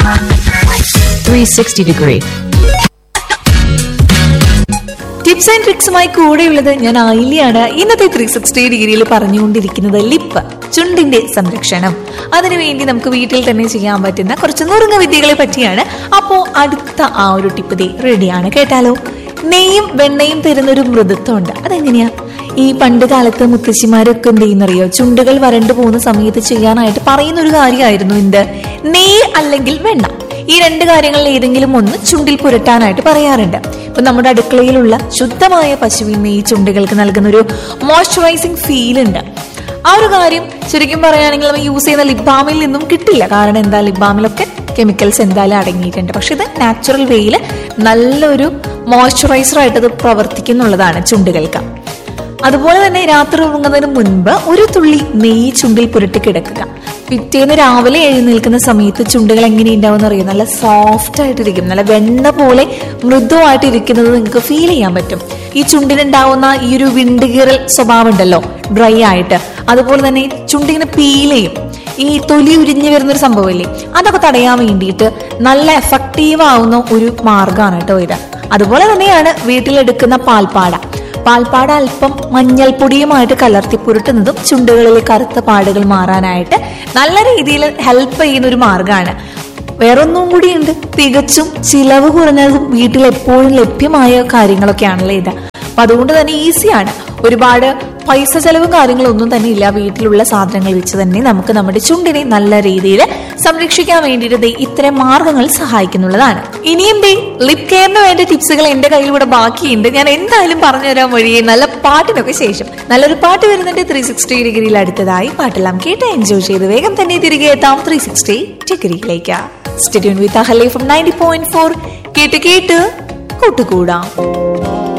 360 degree. Tips and ട്രിക്സുമായി കൂടെയുള്ളത് ഞാൻ ആയില്യാണ് ഇന്നത്തെ ത്രീ സിക്സ്റ്റി ഡിഗ്രിയിൽ പറഞ്ഞുകൊണ്ടിരിക്കുന്നത് ലിപ്പ് ചുണ്ടിന്റെ സംരക്ഷണം അതിനുവേണ്ടി നമുക്ക് വീട്ടിൽ തന്നെ ചെയ്യാൻ പറ്റുന്ന കുറച്ച് നുറുങ്ങ വിദ്യകളെ പറ്റിയാണ് അപ്പോ അടുത്ത ആ ഒരു ടിപ്പ് ദേ റെഡിയാണ് കേട്ടാലോ നെയ്യും വെണ്ണയും തരുന്നൊരു മൃദുത്വമുണ്ട് അതെങ്ങനെയാ ഈ പണ്ട് കാലത്ത് മുത്തശ്ശിമാരൊക്കെ എന്ത് ചെയ്യുന്നറിയോ ചുണ്ടുകൾ വരണ്ടു പോകുന്ന സമയത്ത് ചെയ്യാനായിട്ട് പറയുന്ന ഒരു കാര്യമായിരുന്നു എന്ത് നെയ്യ് അല്ലെങ്കിൽ വെണ്ണ ഈ രണ്ട് കാര്യങ്ങളിൽ ഏതെങ്കിലും ഒന്ന് ചുണ്ടിൽ പുരട്ടാനായിട്ട് പറയാറുണ്ട് ഇപ്പൊ നമ്മുടെ അടുക്കളയിലുള്ള ശുദ്ധമായ പശുവിൻ നെയ്യ് ചുണ്ടുകൾക്ക് നൽകുന്ന ഒരു മോയ്സ്ചറൈസിങ് ഫീൽ ഉണ്ട് ആ ഒരു കാര്യം ശരിക്കും പറയുകയാണെങ്കിൽ നമ്മൾ യൂസ് ചെയ്യുന്ന ലിപ് ബാമിൽ നിന്നും കിട്ടില്ല കാരണം എന്താ ലിപ് ബാമിലൊക്കെ കെമിക്കൽസ് എന്തായാലും അടങ്ങിയിട്ടുണ്ട് പക്ഷെ ഇത് നാച്ചുറൽ വേയിൽ നല്ലൊരു മോയ്സ്ചറൈസർ ആയിട്ട് ഇത് പ്രവർത്തിക്കുന്നുള്ളതാണ് ചുണ്ടുകൾക്ക് അതുപോലെ തന്നെ രാത്രി ഉറങ്ങുന്നതിന് മുൻപ് ഒരു തുള്ളി നെയ്യ് ചുണ്ടിൽ പുരട്ടി കിടക്കുക പിറ്റേന്ന് രാവിലെ എഴുന്നേൽക്കുന്ന സമയത്ത് ചുണ്ടുകൾ എങ്ങനെ ഉണ്ടാവും അറിയാം നല്ല സോഫ്റ്റ് ആയിട്ടിരിക്കും നല്ല വെണ്ണ പോലെ മൃദുവായിട്ട് ഇരിക്കുന്നത് നിങ്ങൾക്ക് ഫീൽ ചെയ്യാൻ പറ്റും ഈ ചുണ്ടിനുണ്ടാവുന്ന ഈ ഒരു വിണ്ടുകീറൽ സ്വഭാവം ഉണ്ടല്ലോ ഡ്രൈ ആയിട്ട് അതുപോലെ തന്നെ ഈ ചുണ്ടിങ്ങനെ പീൽ ചെയ്യും ഈ തൊലി ഉരിഞ്ഞു വരുന്ന ഒരു സംഭവമില്ലേ അതൊക്കെ തടയാൻ വേണ്ടിയിട്ട് നല്ല എഫക്റ്റീവ് ആവുന്ന ഒരു മാർഗമാണ് കേട്ടോ ഇത് അതുപോലെ തന്നെയാണ് വീട്ടിലെടുക്കുന്ന പാൽപ്പാട പാൽപ്പാട അല്പം മഞ്ഞൾപ്പൊടിയുമായിട്ട് കലർത്തി പുരട്ടുന്നതും ചുണ്ടുകളിലെ കറുത്ത പാടുകൾ മാറാനായിട്ട് നല്ല രീതിയിൽ ഹെൽപ്പ് ചെയ്യുന്ന ഒരു മാർഗമാണ് വേറൊന്നും കൂടിയുണ്ട് തികച്ചും ചിലവ് കുറഞ്ഞതും വീട്ടിൽ എപ്പോഴും ലഭ്യമായ കാര്യങ്ങളൊക്കെയാണല്ലോ ഇത് അപ്പൊ അതുകൊണ്ട് തന്നെ ഈസിയാണ് ഒരുപാട് പൈസ ചെലവും കാര്യങ്ങളൊന്നും തന്നെ ഇല്ല വീട്ടിലുള്ള സാധനങ്ങൾ വെച്ച് തന്നെ നമുക്ക് നമ്മുടെ ചുണ്ടിനെ നല്ല രീതിയിൽ സംരക്ഷിക്കാൻ വേണ്ടിയിട്ട് ദേ ഇത്തരം മാർഗങ്ങൾ സഹായിക്കുന്നുള്ളതാണ് ഇനിയും ദേ ലിപ് കെയറിന് വേണ്ട ടിപ്സുകൾ എന്റെ കയ്യിലൂടെ ബാക്കിയുണ്ട് ഞാൻ എന്തായാലും പറഞ്ഞുതരാൻ വഴിയേ നല്ല പാട്ടിനൊക്കെ ശേഷം നല്ലൊരു പാട്ട് വരുന്നുണ്ട് ത്രീ സിക്സ്റ്റി ഡിഗ്രിയിൽ അടുത്തതായി പാട്ടെല്ലാം കേട്ട് എൻജോയ് ചെയ്ത് വേഗം തന്നെ തിരികെ എത്താം ത്രീ സിക്സ്റ്റി ഡിഗ്രിയിലേക്ക് സ്റ്റഡിയോൺ വിത്ത് അഹലേ ഫ്രം നയൻറ്റി പോയിന്റ് ഫോർ കേട്ട് കേട്ട് കൂട്ടുകൂടാം